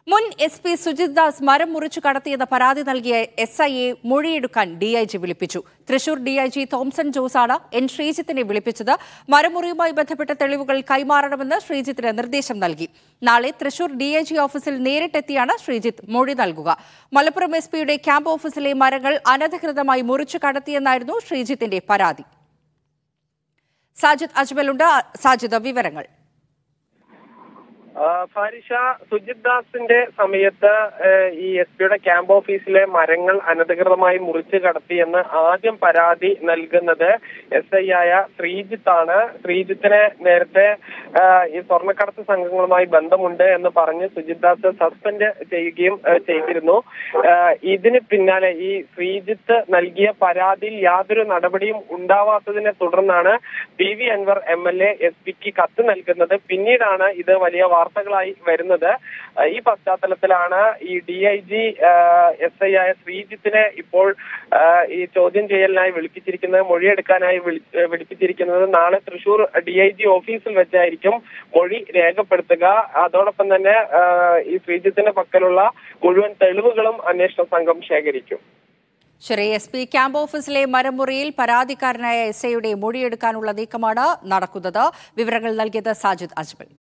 മുൻ S P Sujith Das മരം മുറിച്ചു കടത്തിയെന്ന പരാതി നൽകിയ എസ് ഐയെ മൊഴിയെടുക്കാൻ ഡിഐജി വിളിപ്പിച്ചു തൃശൂർ ഡിഐജി തോംസൺ ജോസാണ് എൻ ശ്രീജിത്തിനെ വിളിപ്പിച്ചത് മരമുറിയുമായി ബന്ധപ്പെട്ട തെളിവുകൾ കൈമാറണമെന്ന് ശ്രീജിത്തിന് നിർദ്ദേശം നൽകി നാളെ തൃശൂർ ഡിഐജി ഓഫീസിൽ നേരിട്ടെത്തിയാണ് ശ്രീജിത്ത് മൊഴി നൽകുക മലപ്പുറം എസ് പിയുടെ ക്യാമ്പ് ഓഫീസിലെ മരങ്ങൾ അനധികൃതമായി മുറിച്ചു കടത്തിയെന്നായിരുന്നു ശ്രീജിത്തിന്റെ പരാതി സാജിദ് അജ്മലുണ്ട് സാജിദ് വിവരങ്ങൾ ആ, ഫാരിഷ സുജിത് ദാസിന്റെ സമയത്ത് ഏഹ്, ഈ എസ് പിയുടെ ക്യാമ്പ് ഓഫീസിലെ മരങ്ങൾ അനധികൃതമായി മുറിച്ചു കടത്തിയെന്ന് ആദ്യം പരാതി നൽകുന്നത് എസ് ഐ ആയ ശ്രീജിത്താണ് ശ്രീജിത്തിനെ നേരത്തെ ആഹ്, ഈ സ്വർണ്ണക്കടത്ത് സംഘങ്ങളുമായി ബന്ധമുണ്ട് എന്ന് പറഞ്ഞ് സുജിത് ദാസ് സസ്പെൻഡ് ചെയ്യുകയും ഏഹ്, ചെയ്തിരുന്നു ആഹ്, ഇതിന് പിന്നാലെ ഈ ശ്രീജിത്ത് നൽകിയ പരാതിയിൽ യാതൊരു നടപടിയും ഉണ്ടാവാത്തതിനെ തുടർന്നാണ് P V Anvar M L A S പിക്ക് കത്ത് നൽകുന്നത് പിന്നീടാണ് ഇത് വലിയ വാർത്തകളായി വരുന്നത് ആ, ഈ പശ്ചാത്തലത്തിലാണ് ഈ D I G S I ആയ ശ്രീജിത്തിനെ ഇപ്പോൾ ആ, ഈ ചോദ്യം ചെയ്യലിനായി വിളിപ്പിച്ചിരിക്കുന്നത് മൊഴിയെടുക്കാനായി വിളി- ഏ, വിളിപ്പിച്ചിരിക്കുന്നത് നാളെ തൃശൂർ ഡി ഐ ജി ഓഫീസിൽ വെച്ചായിരിക്കും മൊഴി രേഖപ്പെടുത്തുക അതോടൊപ്പം തന്നെ ആ, ഈ ശ്രീജിത്തിന്റെ പക്കലുള്ള മുഴുവൻ തെളിവുകളും അന്വേഷണ സംഘം ശേഖരിക്കും ശരി എസ് പി ക്യാമ്പ് ഓഫീസിലെ മരമുറിയിൽ പരാതിക്കാരനായ എസ് ഐയുടെ മൊഴിയെടുക്കാനുള്ള നീക്കമാണ് നടക്കുന്നത് വിവരങ്ങൾ നൽകിയത് സാജിദ് അജ്മൽ